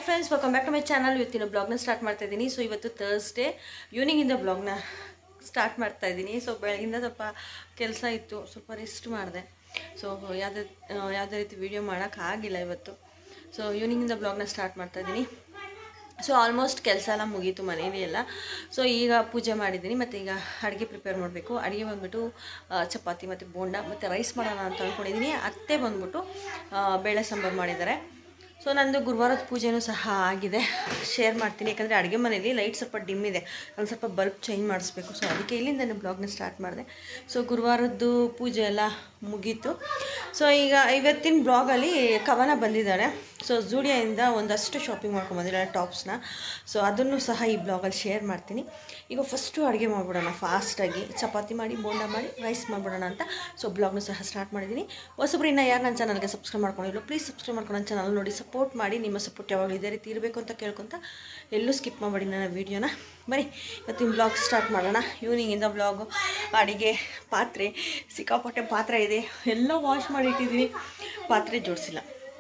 friends welcome back to my channel ಇವತ್ತಿನ ಬ್ಲಾಗ್ನ start ಮಾಡ್ತಾ ಇದ್ದೀನಿ ಸೊ ಇವತ್ತು ಥರ್ಸ್ಡೇ ಈವ್ನಿಂಗಿಂದ ಬ್ಲಾಗ್ನ ಸ್ಟಾರ್ಟ್ ಮಾಡ್ತಾ ಇದ್ದೀನಿ ಸೊ ಬೆಳಗಿಂದ ಸ್ವಲ್ಪ ಕೆಲಸ ಇತ್ತು ಸ್ವಲ್ಪ ರೆಸ್ಟ್ ಮಾಡಿದೆ ಸೊ ಯಾವುದೇ ಯಾವುದೇ ರೀತಿ ವೀಡಿಯೋ ಮಾಡೋಕ್ಕಾಗಿಲ್ಲ ಇವತ್ತು ಸೊ ಈವ್ನಿಂಗಿಂದ ಬ್ಲಾಗ್ನ ಸ್ಟಾರ್ಟ್ ಮಾಡ್ತಾ ಇದ್ದೀನಿ ಸೊ ಆಲ್ಮೋಸ್ಟ್ ಕೆಲಸ ಎಲ್ಲ ಮುಗೀತು ಮನೇಲಿ ಎಲ್ಲ ಸೊ ಈಗ ಪೂಜೆ ಮಾಡಿದ್ದೀನಿ ಮತ್ತು ಈಗ ಅಡುಗೆ ಪ್ರಿಪೇರ್ ಮಾಡಬೇಕು ಅಡುಗೆ ಬಂದ್ಬಿಟ್ಟು ಆ, ಚಪಾತಿ ಮತ್ತು ಬೋಂಡ ಮತ್ತು ರೈಸ್ ಮಾಡೋಣ ಅಂತ ಅಂದ್ಕೊಂಡಿದ್ದೀನಿ ಅತ್ತೆ ಬಂದ್ಬಿಟ್ಟು ಆ, ಬೇಳೆ ಸಾಂಬಾರು ಮಾಡಿದ್ದಾರೆ ಸೊ ನಂದು ಗುರುವಾರದ ಪೂಜೆನೂ ಸಹ ಆಗಿದೆ ಶೇರ್ ಮಾಡ್ತೀನಿ ಯಾಕಂದರೆ ಅಡುಗೆ ಮನೇಲಿ ಲೈಟ್ ಸ್ವಲ್ಪ ಡಿಮ್ ಇದೆ ಒಂದು ಸ್ವಲ್ಪ ಬಲ್ಬ್ ಚೇಂಜ್ ಮಾಡಿಸ್ಬೇಕು ಸೊ ಅದಕ್ಕೆ ಇಲ್ಲಿಂದ ನಾನು ಬ್ಲಾಗ್ನ ಸ್ಟಾರ್ಟ್ ಮಾಡಿದೆ ಸೊ ಗುರುವಾರದ್ದು ಪೂಜೆ ಎಲ್ಲ ಮುಗೀತು ಸೊ ಈಗ ಇವತ್ತಿನ ಬ್ಲಾಗಲ್ಲಿ ಕವನ ಬಂದಿದ್ದಾರೆ ಸೊ ಜೂಡಿಯಾಯಿಂದ ಒಂದಷ್ಟು ಶಾಪಿಂಗ್ ಮಾಡ್ಕೊಂಬಂದಿದ್ದಾರೆ ಟಾಪ್ಸ್ನ ಸೊ ಅದನ್ನು ಸಹ ಈ ಬ್ಲಾಗಲ್ಲಿ ಶೇರ್ ಮಾಡ್ತೀನಿ ಈಗ ಫಸ್ಟು ಅಡುಗೆ ಮಾಡಿಬಿಡೋಣ ಫಾಸ್ಟಾಗಿ ಚಪಾತಿ ಮಾಡಿ ಬೋಂಡ ಮಾಡಿ ರೈಸ್ ಮಾಡಿಬಿಡೋಣ ಅಂತ ಸೊ ಬ್ಲಾಗ್ನು ಸಹ ಸ್ಟಾರ್ಟ್ ಮಾಡಿದ್ದೀನಿ ಹೊಸಬ್ರು ಇನ್ನು ಯಾರು ನನ್ನ ಚಾನಲ್ಗೆ ಸಬ್ಸ್ಕ್ರೈಬ್ ಮಾಡ್ಕೊಂಡಿಲ್ಲ ಪ್ಲೀಸ್ ಸಬ್ಸ್ಕ್ರೈಬ್ ಮಾಡ್ಕೊಂಡು ನನ್ನ ಚಾನಲ್ ನೋಡಿ ಸಪೋರ್ಟ್ ಮಾಡಿ ನಿಮ್ಮ ಸಪೋರ್ಟ್ ಯಾವಾಗಲೂ ಇದೇ ರೀತಿ ಇರಬೇಕು ಅಂತ ಕೇಳ್ಕೊತ ಎಲ್ಲೂ ಸ್ಕಿಪ್ ಮಾಡಬೇಡಿ ನನ್ನ ವೀಡಿಯೋನ ಬನ್ನಿ ಇವತ್ತಿನ ಬ್ಲಾಗ್ ಸ್ಟಾರ್ಟ್ ಮಾಡೋಣ ಈವ್ನಿಂಗಿಂದ ಬ್ಲಾಗು ಅಡಿಗೆ ಪಾತ್ರೆ ಸಿಕ್ಕಾಪಟ್ಟೆ ಪಾತ್ರೆ ಇದೆ ಎಲ್ಲ ವಾಶ್ ಮಾಡಿ ಇಟ್ಟಿದ್ದೀನಿ ಪಾತ್ರೆ ಜೋಡಿಸಿಲ್ಲ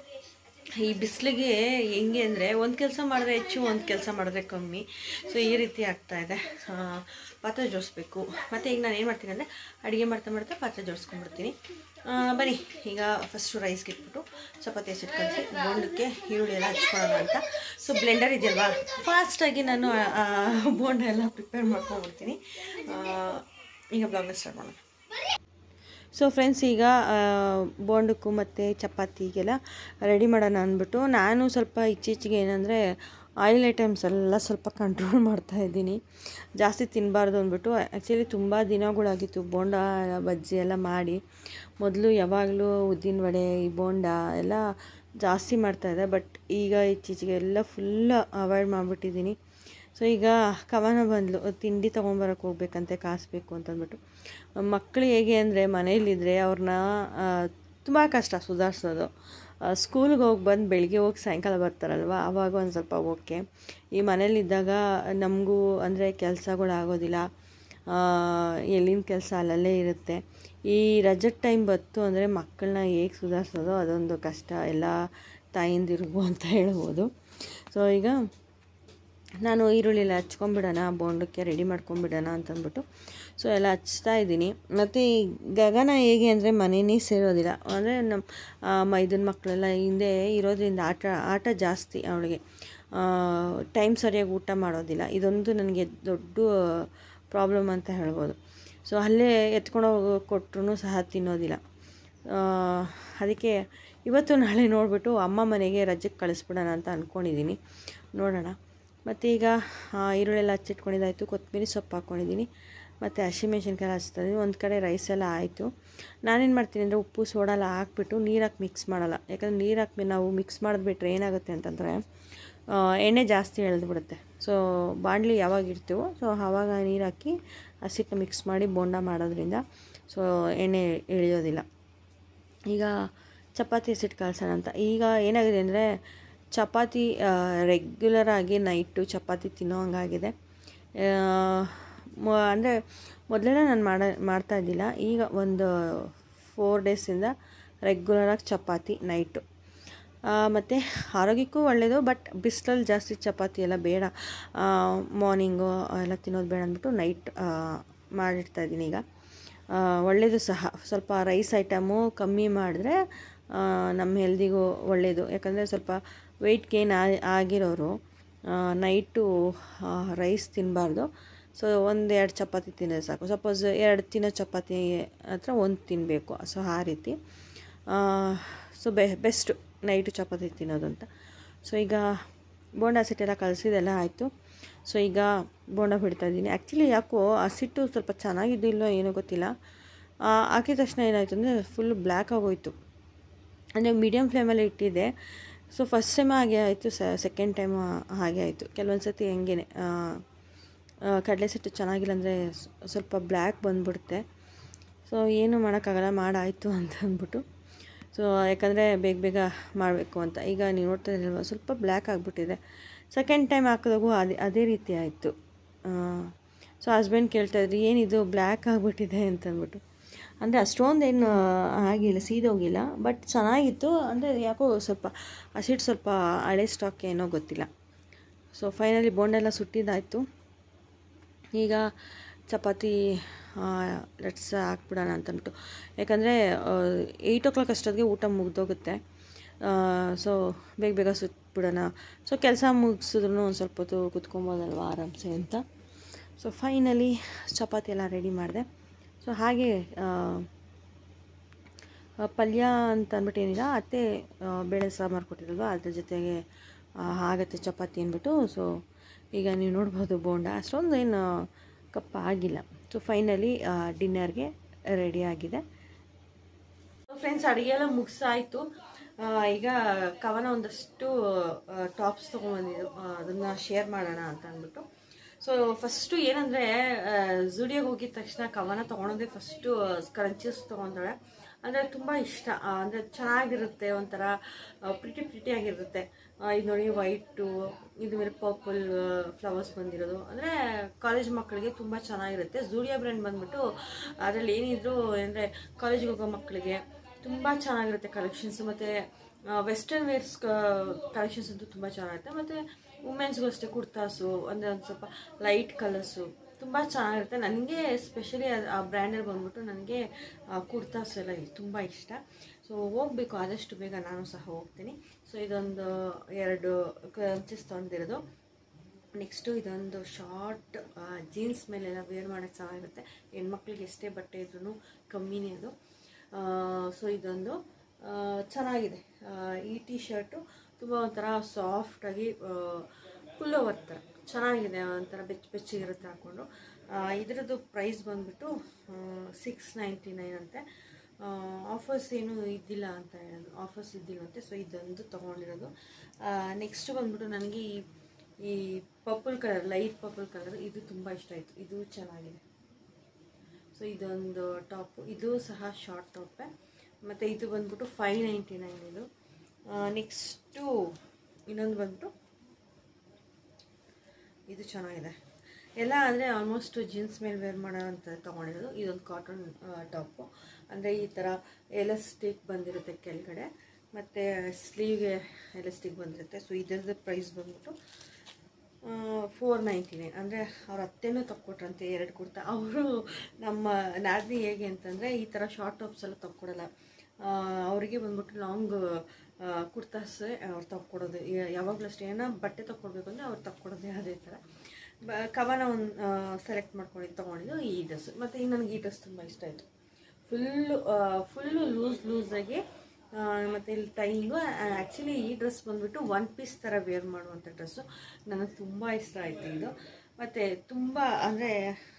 ಈ ಬಿಸಿಲಿಗೆ ಹೆಂಗೆ ಅಂದರೆ ಒಂದು ಕೆಲಸ ಮಾಡಿದ್ರೆ ಹೆಚ್ಚು ಒಂದು ಕೆಲಸ ಮಾಡಿದ್ರೆ ಕಮ್ಮಿ ಸೊ ಈ ರೀತಿ ಆಗ್ತಾ ಇದೆ ಆ, ಪಾತ್ರೆ ಜೋಡಿಸ್ಬೇಕು ಮತ್ತು ಈಗ ನಾನು ಏನು ಮಾಡ್ತೀನಿ ಅಂದರೆ ಅಡುಗೆ ಮಾಡ್ತಾ ಮಾಡ್ತಾ ಪಾತ್ರೆ ಜೋಡಿಸ್ಕೊಂಡ್ಬಿಡ್ತೀನಿ ಆ, ಬನ್ನಿ ಈಗ ಫಸ್ಟು ರೈಸ್ಗೆ ಇಟ್ಬಿಟ್ಟು ಚಪಾತಿ ಹಸಿಟ್ಟು ಕಲಿಸಿ ಬೋಂಡಕ್ಕೆ ಈರುಳ್ಳಿ ಎಲ್ಲ ಹಚ್ಕೊಳ್ಳೋಣ ಅಂತ ಸೊ ಬ್ಲೆಂಡರ್ ಇದೆಯಲ್ವಾ ಫಾಸ್ಟಾಗಿ ನಾನು ಆ, ಬೋಂಡ ಎಲ್ಲ ಪ್ರಿಪೇರ್ ಮಾಡ್ಕೊಂಡ್ಬಿಡ್ತೀನಿ ಆ, ಈಗ ಬ್ಲಾಗ್ನ ಸ್ಟಾರ್ಟ್ ಮಾಡೋಣ ಸೊ ಫ್ರೆಂಡ್ಸ್ ಈಗ ಆ, ಬೋಂಡಕ್ಕೂ ಮತ್ತು ಚಪಾತಿಗೆಲ್ಲ ರೆಡಿ ಮಾಡೋಣ ಅಂದ್ಬಿಟ್ಟು ನಾನು ಸ್ವಲ್ಪ ಇತ್ತೀಚೆಗೆ ಏನಂದರೆ ಆಯಿಲ್ ಐಟಮ್ಸ್ ಎಲ್ಲ ಸ್ವಲ್ಪ ಕಂಟ್ರೋಲ್ ಮಾಡ್ತಾ ಇದ್ದೀನಿ ಜಾಸ್ತಿ ತಿನ್ನಬಾರ್ದು ಅಂದ್ಬಿಟ್ಟು ಆ್ಯಕ್ಚುಲಿ ತುಂಬ ದಿನಗಳಾಗಿತ್ತು ಬೋಂಡ ಬಜ್ಜಿ ಎಲ್ಲ ಮಾಡಿ ಮೊದಲು ಯಾವಾಗಲೂ ಉದ್ದಿನ ವಡೆ ಈ ಬೋಂಡ ಎಲ್ಲ ಜಾಸ್ತಿ ಮಾಡ್ತಾಯಿದ್ದೆ ಬಟ್ ಈಗ ಇತ್ತೀಚೆಗೆ ಎಲ್ಲ ಫುಲ್ ಅವಾಯ್ಡ್ ಮಾಡಿಬಿಟ್ಟಿದ್ದೀನಿ ಸೊ ಈಗ ಕವನ ಬಂದ್ಲು ತಿಂಡಿ ತೊಗೊಂಬರಕ್ಕೆ ಹೋಗ್ಬೇಕಂತೆ ಕಾಸು ಬೇಕು ಅಂತಂದ್ಬಿಟ್ಟು ಮಕ್ಕಳು ಹೇಗೆ ಅಂದರೆ ಮನೇಲಿದ್ದರೆ ಅವ್ರನ್ನ ತುಂಬ ಕಷ್ಟ ಸುಧಾರಿಸೋದು ಸ್ಕೂಲ್ಗೆ ಹೋಗಿ ಬಂದು ಬೆಳಿಗ್ಗೆ ಹೋಗಿ ಸಾಯಂಕಾಲ ಬರ್ತಾರಲ್ವ ಆವಾಗ ಒಂದು ಸ್ವಲ್ಪ ಓಕೆ ಈ ಮನೇಲಿದ್ದಾಗ ನಮಗೂ ಅಂದರೆ ಕೆಲಸಗಳು ಆಗೋದಿಲ್ಲ ಆ, ಎಲ್ಲಿನ ಕೆಲಸ ಅಲ್ಲಲ್ಲೇ ಇರುತ್ತೆ ಈ ರಜದ ಟೈಮ್ ಬತ್ತು ಅಂದರೆ ಮಕ್ಕಳನ್ನ ಹೇಗೆ ಸುಧಾರಿಸೋದು ಅದೊಂದು ಕಷ್ಟ ಎಲ್ಲ ತಾಯಿಂದಿರ್ಗು ಅಂತ ಹೇಳ್ಬೋದು ಸೊ ಈಗ ನಾನು ಈರುಳ್ಳಿ ಎಲ್ಲ ಹಚ್ಕೊಂಬಿಡೋಣ ಬೋಂಡಕ್ಕೆ ರೆಡಿ ಮಾಡ್ಕೊಂಬಿಡೋಣ ಅಂತಂದ್ಬಿಟ್ಟು ಸೊ ಎಲ್ಲ ಹಚ್ತಾ ಇದ್ದೀನಿ ಮತ್ತು ಈ ಗಗನ ಹೇಗೆ ಅಂದರೆ ಮನೆಯೇ ಸೇರೋದಿಲ್ಲ ಅಂದರೆ ನಮ್ಮ ಮೈದನ ಮಕ್ಕಳೆಲ್ಲ ಹಿಂದೆ ಇರೋದ್ರಿಂದ ಆಟ ಆಟ ಜಾಸ್ತಿ ಅವಳಿಗೆ ಟೈಮ್ ಸರಿಯಾಗಿ ಊಟ ಮಾಡೋದಿಲ್ಲ ಇದೊಂದು ನನಗೆ ದೊಡ್ಡ ಪ್ರಾಬ್ಲಮ್ ಅಂತ ಹೇಳ್ಬೋದು ಸೊ ಅಲ್ಲೇ ಎತ್ಕೊಂಡು ಹೋಗಿ ಕೊಟ್ಟರು ಸಹ ತಿನ್ನೋದಿಲ್ಲ ಆ, ಅದಕ್ಕೆ ಇವತ್ತು ನಾಳೆ ನೋಡಿಬಿಟ್ಟು ಅಮ್ಮ ಮನೆಗೆ ರಜಕ್ಕೆ ಕಳಿಸ್ಬಿಡೋಣ ಅಂತ ಅಂದ್ಕೊಂಡಿದ್ದೀನಿ ನೋಡೋಣ ಮತ್ತು ಈಗ ಆ, ಈರುಳ್ಳಿ ಎಲ್ಲ ಹಚ್ಚಿಟ್ಕೊಂಡಿದ್ದಾಯಿತು ಕೊತ್ತಂಬರಿ ಸೊಪ್ಪು ಹಾಕ್ಕೊಂಡಿದ್ದೀನಿ ಮತ್ತು ಹಸಿಮೆಣ್ಸಿನ್ಕಾಯಿ ಹಚ್ತಾ ಇದ್ದೀನಿ ಒಂದು ಕಡೆ ರೈಸ್ ಎಲ್ಲ ಆಯಿತು ನಾನೇನು ಮಾಡ್ತೀನಿ ಅಂದರೆ ಉಪ್ಪು ಸೋಡಾ ಎಲ್ಲ ಹಾಕ್ಬಿಟ್ಟು ನೀರು ಹಾಕಿ ಮಿಕ್ಸ್ ಮಾಡಲ್ಲ ಯಾಕಂದರೆ ನೀರು ಹಾಕಿ ನಾವು ಮಿಕ್ಸ್ ಮಾಡಿದ್ಬಿಟ್ರೆ ಏನಾಗುತ್ತೆ ಅಂತಂದರೆ ಆ, ಎಣ್ಣೆ ಜಾಸ್ತಿ ಎಳೆದ್ಬಿಡುತ್ತೆ ಸೊ ಬಾಣಲಿ ಯಾವಾಗ ಇಡ್ತೀವೋ ಸೊ ಆವಾಗ ನೀರು ಹಾಕಿ ಹಸಿಟ್ಟನ್ನ ಮಿಕ್ಸ್ ಮಾಡಿ ಬೋಂಡ ಮಾಡೋದ್ರಿಂದ ಸೊ ಎಣ್ಣೆ ಎಳೆಯೋದಿಲ್ಲ ಈಗ ಚಪಾತಿ ಹಸಿಟ್ಟು ಕಳ್ಸೋಣ ಅಂತ ಈಗ ಏನಾಗಿದೆ ಅಂದರೆ ಚಪಾತಿ ರೆಗ್ಯುಲರ್ ಆಗಿ ನೈಟು ಚಪಾತಿ ತಿನ್ನೋ ಹಂಗಾಗಿದೆ ಅಂದರೆ ಮೊದಲೆಲ್ಲ ನಾನು ಮಾಡ ಮಾಡ್ತಾ ಇದ್ದಿಲ್ಲ ಈಗ ಒಂದು ಫೋರ್ ಡೇಸಿಂದ ರೆಗ್ಯುಲರಾಗಿ ಚಪಾತಿ ನೈಟು ಮತ್ತು ಆರೋಗ್ಯಕ್ಕೂ ಒಳ್ಳೆಯದು ಬಟ್ ಬಿಸಿಲಲ್ಲಿ ಜಾಸ್ತಿ ಚಪಾತಿ ಎಲ್ಲ ಬೇಡ ಮಾರ್ನಿಂಗು ಎಲ್ಲ ತಿನ್ನೋದು ಬೇಡ ಅಂದ್ಬಿಟ್ಟು ನೈಟ್ ಮಾಡಿಡ್ತಾ ಇದ್ದೀನಿ ಈಗ ಆ, ಒಳ್ಳೆಯದು ಸಹ ಸ್ವಲ್ಪ ರೈಸ್ ಐಟಮು ಕಮ್ಮಿ ಮಾಡಿದ್ರೆ ಆ, ನಮ್ಮ ಹೆಲ್ದಿಗೂ ಒಳ್ಳೆಯದು ಯಾಕಂದರೆ ಸ್ವಲ್ಪ ವೆಯ್ಟ್ ಗೇನ್ ಆಗಿರೋರು ನೈಟು ರೈಸ್ ತಿನ್ನಬಾರ್ದು ಸೊ ಒಂದು ಎರಡು ಚಪಾತಿ ತಿನ್ನೋದು ಸಾಕು ಸಪೋಸ್ ಎರಡು ತಿನ್ನೋ ಚಪಾತಿ ಹತ್ರ ಒಂದು ತಿನ್ನಬೇಕು ಸೊ ಆ ರೀತಿ ಸೊ ಬೆ ಬೆಸ್ಟು ನೈಟು ಚಪಾತಿ ತಿನ್ನೋದು ಅಂತ ಸೊ ಈಗ ಬೋಂಡ ಹಸಿಟ್ಟೆಲ್ಲ ಕಲಸಿದೆಲ್ಲ ಆಯಿತು ಸೊ ಈಗ ಬೋಂಡ ಬಿಡ್ತಾ ಇದ್ದೀನಿ ಆ್ಯಕ್ಚುಲಿ ಯಾಕೋ ಹಸಿಟ್ಟು ಸ್ವಲ್ಪ ಚೆನ್ನಾಗಿದ್ದಿಲ್ಲೋ ಏನೋ ಗೊತ್ತಿಲ್ಲ ಆ, ಹಾಕಿದ ತಕ್ಷಣ ಏನಾಯಿತು ಅಂದರೆ ಫುಲ್ ಬ್ಲ್ಯಾಕ್ ಆಗೋಯ್ತು ಅಂದರೆ ಮೀಡಿಯಮ್ ಫ್ಲೇಮಲ್ಲಿ ಇಟ್ಟಿದ್ದೆ ಸೊ ಫಸ್ಟ್ ಟೈಮ್ ಹಾಗೆ ಆಯಿತು ಸೆಕೆಂಡ್ ಟೈಮ್ ಹಾಗೆ ಆಯಿತು ಕೆಲವೊಂದು ಸತಿ ಹೆಂಗೇ ಕಡಲೆ ಸಿಟ್ಟು ಚೆನ್ನಾಗಿಲ್ಲ ಅಂದರೆ ಸ್ವಲ್ಪ ಬ್ಲ್ಯಾಕ್ ಬಂದ್ಬಿಡುತ್ತೆ ಸೊ ಏನು ಮಾಡೋಕ್ಕಾಗಲ್ಲ ಮಾಡಾಯಿತು ಅಂತ ಅಂದ್ಬಿಟ್ಟು ಸೊ ಯಾಕಂದರೆ ಬೇಗ ಬೇಗ ಮಾಡಬೇಕು ಅಂತ ಈಗ ನೀವು ನೋಡ್ತಾ ಇದ್ದೀರಲ್ವ ಸ್ವಲ್ಪ ಬ್ಲ್ಯಾಕ್ ಆಗಿಬಿಟ್ಟಿದೆ ಸೆಕೆಂಡ್ ಟೈಮ್ ಹಾಕಿದಾಗೂ ಅದೇ ಅದೇ ರೀತಿ ಆಯಿತು ಸೊ ಹಸ್ಬೆಂಡ್ ಕೇಳ್ತಾಯಿದ್ರು ಏನಿದು ಬ್ಲ್ಯಾಕ್ ಆಗಿಬಿಟ್ಟಿದೆ ಅಂತಂದ್ಬಿಟ್ಟು ಅಂದರೆ ಅಷ್ಟೊಂದೇನು ಆಗಿಲ್ಲ ಸೀದೋಗಿಲ್ಲ ಬಟ್ ಚೆನ್ನಾಗಿತ್ತು ಅಂದರೆ ಯಾಕೋ ಸ್ವಲ್ಪ ಹಸಿಟ್ಟು ಸ್ವಲ್ಪ ಹಳೆ ಸ್ಟಾಕ್ ಏನೋ ಗೊತ್ತಿಲ್ಲ ಸೊ ಫೈನಲಿ ಬೋಂಡೆಲ್ಲ ಸುಟ್ಟಿದ್ದಾಯಿತು ಈಗ ಚಪಾತಿ ಲೆಟ್ಸ್ ಹಾಕ್ಬಿಡೋಣ ಅಂತಂದ್ಬಿಟ್ಟು ಯಾಕಂದರೆ ಏಯ್ಟ್ ಓ ಕ್ಲಾಕ್ ಅಷ್ಟೊತ್ತಿಗೆ ಊಟ ಮುಗ್ದೋಗುತ್ತೆ ಸೊ ಬೇಗ ಬೇಗ ಸುಟ್ಬಿಡೋಣ ಸೊ ಕೆಲಸ ಮುಗಿಸಿದ್ರು ಒಂದು ಸ್ವಲ್ಪ ಹೊತ್ತು ಕುತ್ಕೊಬೋದಲ್ವ ಆರಾಮ್ಸೆ ಅಂತ ಸೊ ಫೈನಲಿ ಚಪಾತಿ ಎಲ್ಲ ರೆಡಿ ಮಾಡಿದೆ ಸೊ ಹಾಗೆ ಆ, ಆ, ಪಲ್ಯ ಅಂತ ಅಂದ್ಬಿಟ್ಟು ಏನಿಲ್ಲ ಅತ್ತೆ ಆ, ಬೇಳೆ ಸಾಂಬಾರು ಕೊಟ್ಟಿರಲ್ವ ಅದ್ರ ಜೊತೆಗೆ ಆ, ಆಗತ್ತೆ ಚಪಾತಿ ಅಂದ್ಬಿಟ್ಟು ಸೊ ಈಗ ನೀವು ನೋಡ್ಬೋದು ಬೋಂಡ ಅಷ್ಟೊಂದು ಏನು ಕಪ್ಪ ಆಗಿಲ್ಲ ಸೊ ಫೈನಲಿ ಡಿನ್ನರ್ಗೆ ರೆಡಿ ಆಗಿದೆ ಫ್ರೆಂಡ್ಸ್ ಅಡುಗೆ ಎಲ್ಲ ಮುಗಿಸಾಯಿತು ಈಗ ಕವನ ಒಂದಷ್ಟು ಟಾಪ್ಸ್ ತೊಗೊಂಬಂದಿದ್ದು ಅದನ್ನು ಶೇರ್ ಮಾಡೋಣ ಅಂತ ಅಂದ್ಬಿಟ್ಟು ಸೊ ಫಸ್ಟು ಏನಂದರೆ ಝುಡಿಯೋಗೆ ಹೋಗಿದ ತಕ್ಷಣ ಕವನ ತೊಗೊಳೋದೇ ಫಸ್ಟು ಸ್ಕ್ರಂಚಸ್ ತೊಗೊಂತಾಳೆ ಅಂದರೆ ತುಂಬ ಇಷ್ಟ ಅಂದರೆ ಚೆನ್ನಾಗಿರುತ್ತೆ ಒಂಥರ ಪ್ರಿಟಿ ಪ್ರಿಟಿಯಾಗಿರುತ್ತೆ ಇದು ನೋಡಿ ವೈಟು ಇದು ಮೇಲೆ ಪರ್ಪಲ್ ಫ್ಲವರ್ಸ್ ಬಂದಿರೋದು ಅಂದರೆ ಕಾಲೇಜ್ ಮಕ್ಕಳಿಗೆ ತುಂಬ ಚೆನ್ನಾಗಿರುತ್ತೆ ಝೂಡಿಯೋ ಬ್ರ್ಯಾಂಡ್ ಬಂದ್ಬಿಟ್ಟು ಅದರಲ್ಲಿ ಏನಿದ್ರು ಅಂದರೆ ಕಾಲೇಜಿಗೆ ಹೋಗೋ ಮಕ್ಕಳಿಗೆ ತುಂಬ ಚೆನ್ನಾಗಿರುತ್ತೆ ಕಲೆಕ್ಷನ್ಸ್ ಮತ್ತು ವೆಸ್ಟರ್ನ್ ವೇರ್ಸ್ ಕಲೆಕ್ಷನ್ಸ್ ಅಂತೂ ತುಂಬ ಚೆನ್ನಾಗಿರುತ್ತೆ ಮತ್ತು ವುಮೆನ್ಸ್ಗೂ ಅಷ್ಟೇ ಕುರ್ತಾಸು ಅಂದರೆ ಒಂದು ಸ್ವಲ್ಪ ಲೈಟ್ ಕಲರ್ಸು ತುಂಬ ಚೆನ್ನಾಗಿರುತ್ತೆ ನನಗೆ ಸ್ಪೆಷಲಿ ಆ ಬ್ರ್ಯಾಂಡಲ್ಲಿ ಬಂದ್ಬಿಟ್ಟು ನನಗೆ ಕುರ್ತಾಸ್ ಎಲ್ಲ ತುಂಬ ಇಷ್ಟ ಸೊ ಹೋಗಬೇಕು ಆದಷ್ಟು ಬೇಗ ನಾನು ಸಹ ಹೋಗ್ತೀನಿ ಸೊ ಇದೊಂದು ಎರಡು ಕ್ರಂಚಸ್ ತೊಗೊಂಡಿರೋದು ನೆಕ್ಸ್ಟು ಇದೊಂದು ಶಾರ್ಟ್ ಜೀನ್ಸ್ ಮೇಲೆಲ್ಲ ವೇರ್ ಮಾಡೋಕ್ಕೆ ಚೆನ್ನಾಗಿರುತ್ತೆ ಹೆಣ್ಮಕ್ಳಿಗೆ ಎಷ್ಟೇ ಬಟ್ಟೆ ಇದ್ರೂ ಕಮ್ಮಿನೇ ಅದು ಸೊ ಇದೊಂದು ಆ, ಚೆನ್ನಾಗಿದೆ ಆ, ಈ ಟಿ ಶರ್ಟು ತುಂಬ ಒಂಥರ ಸಾಫ್ಟಾಗಿ ಪುಲ್ಲೋವರ್ ಥರ ಚೆನ್ನಾಗಿದೆ ಒಂಥರ ಬೆಚ್ಚ ಬೆಚ್ಚಗಿರುತ್ತೆ ಹಾಕ್ಕೊಂಡು ಆ, ಇದರದ್ದು ಪ್ರೈಸ್ ಬಂದ್ಬಿಟ್ಟು ಸಿಕ್ಸ್ ನೈಂಟಿ ನೈನ್ ಅಂತೆ ಆಫರ್ಸ್ ಏನು ಇದ್ದಿಲ್ಲ ಅಂತ ಹೇಳೋದು ಆಫರ್ಸ್ ಇದ್ದಿಲ್ಲಂತೆ ಸೊ ಇದೊಂದು ತೊಗೊಂಡಿರೋದು ನೆಕ್ಸ್ಟ್ ಬಂದ್ಬಿಟ್ಟು ನನಗೆ ಈ ಈ purple colour light purple colour ಇದು ತುಂಬ ಇಷ್ಟ ಆಯಿತು ಇದು ಚೆನ್ನಾಗಿದೆ ಸೊ ಇದೊಂದು ಟಾಪು ಇದು ಸಹ ಶಾರ್ಟ್ ಟಾಪೆ ಮತ್ತು ಇದು ಬಂದ್ಬಿಟ್ಟು ಫೈವ್ ನೈಂಟಿ ನೈನ್ ಇದು ನೆಕ್ಸ್ಟು ಇನ್ನೊಂದು ಬಂದ್ಬಿಟ್ಟು ಇದು ಚೆನ್ನಾಗಿದೆ ಎಲ್ಲ ಅಂದರೆ ಆಲ್ಮೋಸ್ಟ್ ಜೀನ್ಸ್ ಮೇಲೆ ವೇರ್ ಮಾಡೋ ಅಂತ ತೊಗೊಂಡಿರೋದು ಇದೊಂದು ಕಾಟನ್ ಟಾಪು ಅಂದರೆ ಈ ಥರ ಎಲಾಸ್ಟಿಕ್ ಬಂದಿರುತ್ತೆ ಕೆಳಗಡೆ ಮತ್ತು ಸ್ಲೀವ್ಗೆ ಎಲಾಸ್ಟಿಕ್ ಬಂದಿರುತ್ತೆ ಸೊ ಇದರದ್ದು ಪ್ರೈಸ್ ಬಂದ್ಬಿಟ್ಟು ಫೋರ್ ನೈಂಟಿ ನೈನ್ ಅಂದರೆ ಅವ್ರ ಅತ್ತೆನೂ ತಕ್ಕೊಟ್ರಂತೆ ಎರಡು ಕುರ್ತಾ ಅವರು ನಮ್ಮ ನಾದಿನಿ ಹೇಗೆ ಅಂತಂದರೆ ಈ ಥರ ಶಾರ್ಟ್ ಟಾಪ್ಸ್ ಎಲ್ಲ ತಕ್ಕೊಡಲ್ಲ ಆ, ಅವರಿಗೆ ಬಂದ್ಬಿಟ್ಟು ಲಾಂಗ್ ಕುರ್ತಾಸ್ ಅವ್ರು ತಕ್ಕೊಡೋದು ಯಾವಾಗಲೂ ಅಷ್ಟೇ ಏನೋ ಬಟ್ಟೆ ತಕ್ಕೊಡ್ಬೇಕು ಅಂದರೆ ಅವ್ರು ತಕ್ಕೊಡೋದೇ ಅದೇ ಥರ ಬ ಕವನ ಒಂದು ಸೆಲೆಕ್ಟ್ ಮಾಡ್ಕೊಂಡಿದ್ದು ತೊಗೊಂಡಿದ್ದು ಈ ಡ್ರೆಸ್ ಮತ್ತು ಇನ್ನು ನನಗೆ ಈ ಡ್ರೆಸ್ ತುಂಬ ಇಷ್ಟ ಆಯಿತು ಫುಲ್ಲು ಫುಲ್ಲು ಲೂಸ್ ಲೂಸಾಗಿ ಮತ್ತು ಇಲ್ಲಿ ಟೈಯಿಂಗು ಆ್ಯಕ್ಚುಲಿ ಈ ಡ್ರೆಸ್ ಬಂದ್ಬಿಟ್ಟು ಒನ್ ಪೀಸ್ ಥರ ವೇರ್ ಮಾಡುವಂಥ ಡ್ರೆಸ್ಸು ನನಗೆ ತುಂಬ ಇಷ್ಟ ಆಯಿತು ಇದು ಮತ್ತು ತುಂಬ ಅಂದರೆ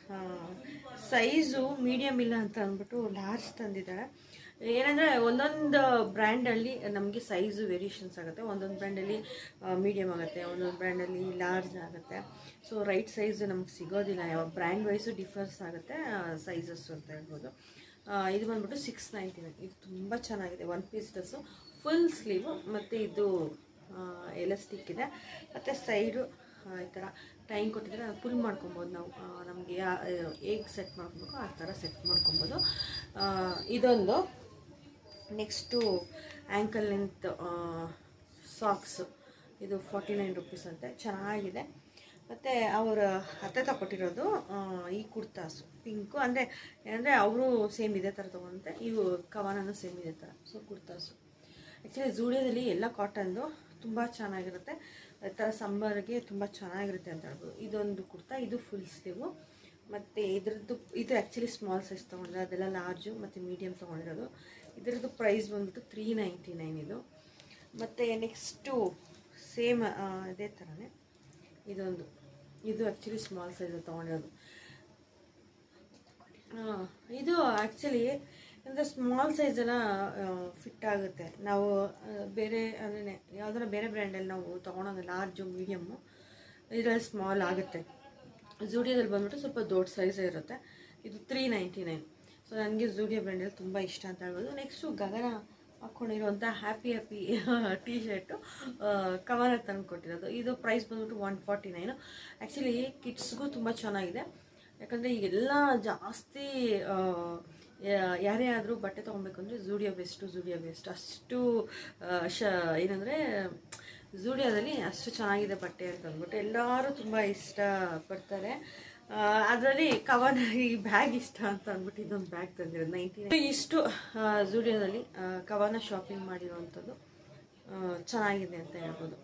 ಸೈಜು ಮೀಡಿಯಮ್ ಇಲ್ಲ ಅಂತ ಅಂದ್ಬಿಟ್ಟು ಲಾರ್ಜ್ ತಂದಿದ್ದಾರೆ ಏನಂದರೆ ಒಂದೊಂದು ಬ್ರ್ಯಾಂಡಲ್ಲಿ ನಮಗೆ ಸೈಜು ವೇರಿಯೇಷನ್ಸ್ ಆಗುತ್ತೆ ಒಂದೊಂದು ಬ್ರ್ಯಾಂಡಲ್ಲಿ ಮೀಡಿಯಮ್ ಆಗುತ್ತೆ ಒಂದೊಂದು ಬ್ರ್ಯಾಂಡಲ್ಲಿ ಲಾರ್ಜ್ ಆಗುತ್ತೆ ಸೊ ರೈಟ್ ಸೈಜ್ ನಮ್ಗೆ ಸಿಗೋದಿಲ್ಲ ಯಾವ ಬ್ರ್ಯಾಂಡ್ ವೈಸು ಡಿಫರ್ಸ್ ಆಗುತ್ತೆ ಸೈಜಸ್ ಅಂತ ಹೇಳ್ಬೋದು ಆ, ಇದು ಬಂದ್ಬಿಟ್ಟು ಸಿಕ್ಸ್ ನೈಂಟಿ ನೈನ್ ಇದು ತುಂಬ ಚೆನ್ನಾಗಿದೆ one piece dress full sleeve ಮತ್ತು ಇದು ಎಲಾಸ್ಟಿಕ್ ಇದೆ ಮತ್ತು ಸೈಡು ಈ ಥರ ಟೈಮ್ ಕೊಟ್ಟಿದ್ರೆ ಪುಲ್ ಮಾಡ್ಕೊಬೋದು ನಾವು ನಮಗೆ ಹೇಗೆ ಸೆಟ್ ಮಾಡ್ಕೊಬೇಕು ಆ ಥರ ಸೆಟ್ ಮಾಡ್ಕೊಬೋದು ಆ, ಇದೊಂದು ನೆಕ್ಸ್ಟು ಆ್ಯಂಕಲ್ ಲೆಂತ್ ಸಾಕ್ಸ್ ಇದು ಫಾರ್ಟಿ ನೈನ್ ರುಪೀಸ್ ಅಂತೆ ಚೆನ್ನಾಗಿದೆ ಮತ್ತು ಅವರ ಅತ್ತೆ ತಗೊಟ್ಟಿರೋದು ಆ, ಈ ಕುರ್ತಾಸು ಪಿಂಕು ಅಂದರೆ ಏನಂದರೆ ಅವರು ಸೇಮ್ ಇದೇ ಥರ ತೊಗೊಂಡೆ ಇವು ಕವನನು ಸೇಮ್ ಇದೇ ಥರ ಸೊ ಕುರ್ತಾಸು ಆ್ಯಕ್ಚುಲಿ ಝೂಡಿಯೋದಲ್ಲಿ ಎಲ್ಲ ಕಾಟನ್ದು ತುಂಬ ಚೆನ್ನಾಗಿರುತ್ತೆ ಈ ಥರ ಸಂಬಾರಿಗೆ ತುಂಬ ಚೆನ್ನಾಗಿರುತ್ತೆ ಅಂತ ಹೇಳ್ಬೋದು ಇದೊಂದು ಕುರ್ತಾ ಇದು ಫುಲ್ ಸ್ಲೀವು ಮತ್ತು ಇದ್ರದ್ದು ಇದು ಆ್ಯಕ್ಚುಲಿ ಸ್ಮಾಲ್ ಸೈಜ್ ತೊಗೊಂಡ್ರೆ ಅದೆಲ್ಲ ಲಾರ್ಜು ಮತ್ತು ಮೀಡಿಯಮ್ ತೊಗೊಂಡಿರೋದು ಇದರದ್ದು ಪ್ರೈಸ್ ಬಂದ್ಬಿಟ್ಟು ತ್ರೀ ನೈಂಟಿ ನೈನ್ ಇದು ಮತ್ತು ನೆಕ್ಸ್ಟು ಸೇಮ್ ಇದೇ ಥರನೇ ಇದೊಂದು ಇದು ಆ್ಯಕ್ಚುಲಿ ಸ್ಮಾಲ್ ಸೈಜ್ ತೊಗೊಂಡಿರೋದು ಆ, ಇದು ಆ್ಯಕ್ಚುಲಿ ಅಂದರೆ ಸ್ಮಾಲ್ ಸೈಜೆಲ್ಲ ಫಿಟ್ ಆಗುತ್ತೆ ನಾವು ಆ, ಬೇರೆ ಅಂದರೆ ಯಾವ್ದಾರ ಬೇರೆ ಬ್ರ್ಯಾಂಡಲ್ಲಿ ನಾವು ತೊಗೊಳೋದು ಲಾರ್ಜು ಮೀಡಿಯಮ್ಮು ಇದರಲ್ಲಿ ಸ್ಮಾಲ್ ಆಗುತ್ತೆ ಝೂಡಿಯೋದಲ್ಲಿ ಬಂದ್ಬಿಟ್ಟು ಸ್ವಲ್ಪ ದೊಡ್ಡ ಸೈಜೇ ಇರುತ್ತೆ ಇದು ತ್ರೀ ನೈಂಟಿ ನೈನ್ ಸೊ ನನಗೆ ಝೂಡಿಯೋ ಬ್ರ್ಯಾಂಡಲ್ಲಿ ತುಂಬ ಇಷ್ಟ ಅಂತ ಹೇಳ್ಬೋದು ನೆಕ್ಸ್ಟು ಗಗನ ಹಾಕ್ಕೊಂಡಿರೋಂಥ happy happy T shirt Kavana ತಂದು ಕೊಟ್ಟಿರೋದು ಇದು ಪ್ರೈಸ್ ಬಂದ್ಬಿಟ್ಟು ಒನ್ ಫಾರ್ಟಿ ನೈನು ಆ್ಯಕ್ಚುಲಿ ಕಿಡ್ಸ್ಗೂ ತುಂಬ ಚೆನ್ನಾಗಿದೆ ಯಾಕಂದರೆ ಈಗೆಲ್ಲ ಜಾಸ್ತಿ ಯಾ- ಯಾರೇ ಆದರೂ ಬಟ್ಟೆ ತೊಗೊಬೇಕು ಅಂದರೆ ಝೂಡಿಯೋ ಬೆಸ್ಟು ಝೂಡಿಯೋ ಬೆಸ್ಟ್ ಅಷ್ಟು ಆ, ಶ ಏನಂದರೆ ಝೂಡಿಯೋದಲ್ಲಿ ಅಷ್ಟು ಚೆನ್ನಾಗಿದೆ ಬಟ್ಟೆ ಅಂತ ಅಂದ್ಬಿಟ್ಟು ಎಲ್ಲರೂ ತುಂಬ ಇಷ್ಟಪಡ್ತಾರೆ ಅದರಲ್ಲಿ ಕವನ್ ಈ ಬ್ಯಾಗ್ ಇಷ್ಟ ಅಂತ ಅಂದ್ಬಿಟ್ಟು ಇದೊಂದು ಬ್ಯಾಗ್ ತಂದಿರೋದು ನೈಂಟಿ ಇಷ್ಟು ಝೂಡಿಯೋದಲ್ಲಿ ಕವನ ಶಾಪಿಂಗ್ ಮಾಡಿರೋವಂಥದ್ದು ಆ, ಚೆನ್ನಾಗಿದೆ ಅಂತ ಹೇಳ್ಬೋದು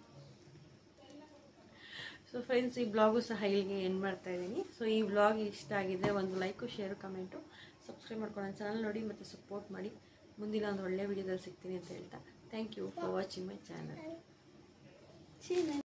ಸೊ ಫ್ರೆಂಡ್ಸ್ ಈ ಬ್ಲಾಗು ಸಹ ಇಲ್ಲಿಗೆ ಎಂಡ್ ಮಾಡ್ತಾ ಇದ್ದೀನಿ ಸೊ ಈ ಬ್ಲಾಗ್ ಇಷ್ಟ ಆಗಿದ್ರೆ ಒಂದು ಲೈಕು ಶೇರು ಕಮೆಂಟು ಸಬ್ಸ್ಕ್ರೈಬ್ ಮಾಡ್ಕೊಂಡು ಚಾನಲ್ ನೋಡಿ ಮತ್ತು ಸಪೋರ್ಟ್ ಮಾಡಿ ಮುಂದಿನ ಒಂದು ಒಳ್ಳೆ ವಿಡಿಯೋದಲ್ಲಿ ಸಿಗ್ತೀನಿ ಅಂತ ಹೇಳ್ತಾ thank you for watching my channel